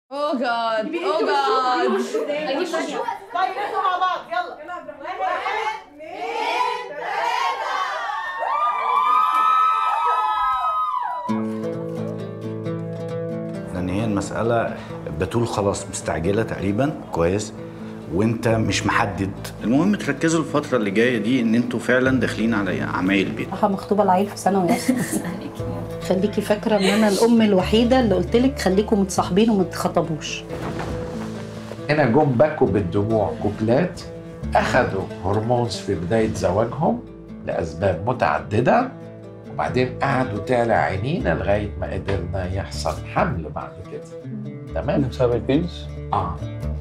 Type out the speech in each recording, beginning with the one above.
اوه جاد اوه جاد طيب انتوا مع بعض يلا واحد اثنين ثلاثة لان هي المساله بتقول خلاص مستعجله تقريبا كويس وانت مش محدد المهم تركزوا الفتره اللي جايه دي ان انتوا فعلا داخلين على عمايل البيت صراحة مخطوبة العيل في ثانوي خليكي فاكرة ان انا الام الوحيدة اللي قلت لك خليكم متصاحبين وما تتخطبوش هنا جم بكوا بالدموع كوبلات اخذوا هرمونز في بدايه زواجهم لاسباب متعدده وبعدين قعدوا تعلى عينينا لغايه ما قدرنا يحصل حمل بعد كده تمام بسبب البيلز اه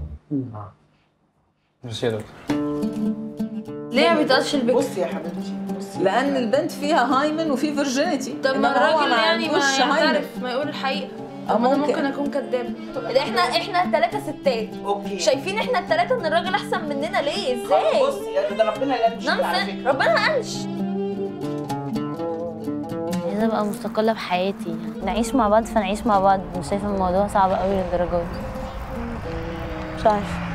ميرسي يا دكتور ليه ما بيتقالش البكر؟ بصي يا حبيبتي بصي لان البنت فيها هايمن وفي فيرجينيتي طب ما الراجل يعني ما هايمن يعترف ما يقول الحقيقه اه طب انا ممكن. ممكن اكون كداب ده احنا احنا ثلاثه ستات اوكي شايفين احنا الثلاثه ان الراجل احسن مننا ليه خلاص ازاي بصي يعني ده ربنا اللي قال على نونسنس فكرة ربنا ما قالش عايزة أبقى مستقلة بحياتي نعيش مع بعض فنعيش مع بعض مش شايفة الموضوع صعب قوي للدرجة دي مش عارفة